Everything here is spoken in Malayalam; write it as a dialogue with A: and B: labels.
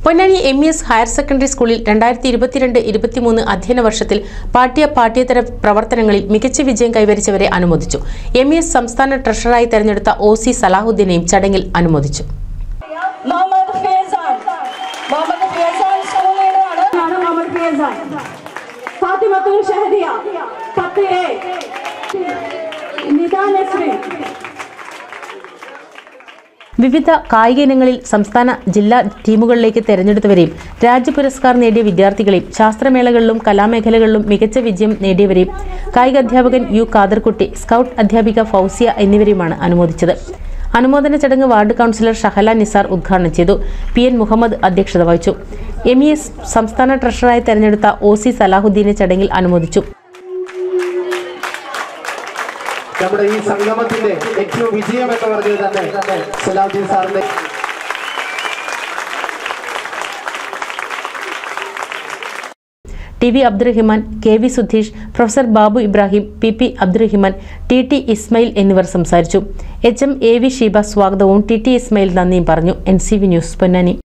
A: Ponnani M E S higher secondary സ്കൂളിൽ രണ്ടായിരത്തി ഇരുപത്തിരണ്ട് ഇരുപത്തിമൂന്ന് അധ്യയന വർഷത്തിൽ പാഠ്യ പാഠ്യേതര പ്രവർത്തനങ്ങളിൽ മികച്ച വിജയം കൈവരിച്ചവരെ അനുമോദിച്ചു എം ഇ എസ് സംസ്ഥാന ട്രഷററായി തെരഞ്ഞെടുത്ത ഒ സി സലാഹുദ്ദീനെയും ചടങ്ങിൽ അനുമോദിച്ചു
B: മുഹമ്മദ് ഫിയസാൻ മുഹമ്മദ് ഫിയസാൻ സ്കൂൾ ലീഡറാണ് ആണ് മുഹമ്മദ് ഫിയസാൻ ഫാത്തിമത്തുൽ ഷഹദിയ പത്ത് എ നിദാ നസ്രീൻ
A: വിവിധ കായിക ഇനങ്ങളിൽ സംസ്ഥാന ജില്ലാ ടീമുകളിലേക്ക് തെരഞ്ഞെടുത്തവരെയും രാജ്യ പുരസ്കാർ നേടിയ വിദ്യാർത്ഥികളെയും ശാസ്ത്രമേളകളിലും കലാമേഖലകളിലും മികച്ച വിജയം നേടിയവരെയും കായിക അധ്യാപകൻ യു ഖാദർകുട്ടി സ്കൗട്ട് അധ്യാപിക ഫൗസിയ എന്നിവരെയുമാണ് അനുമോദിച്ചത് അനുമോദന ചടങ്ങ് വാർഡ് കൗൺസിലർ ഷഹല നിസാർ ഉദ്ഘാടനം ചെയ്തു പി എൻ മുഹമ്മദ് അധ്യക്ഷത വഹിച്ചു എം ഇ എസ് സംസ്ഥാന ട്രഷററായി തെരഞ്ഞെടുത്ത ഒ സി സലാഹുദ്ദീനെ ചടങ്ങിൽ അനുമോദിച്ചു
C: നമ്മുടെ ഈ സംഗമത്തിന്റെ ഏറ്റവും വിജയം എന്ന് പറഞ്ഞത് തന്നെ സലാഹുദ്ദീൻ സാറിന്റെ
A: T V Abdurahiman K V Sudheesh professor Babu Ibrahim P P Abdurahiman T T Ismail എന്നിവർ സംസാരിച്ചു H M A V Sheeba സ്വാഗതവും ടി ടി ഇസ്മയിൽ നന്ദിയും പറഞ്ഞു N C V news Ponnani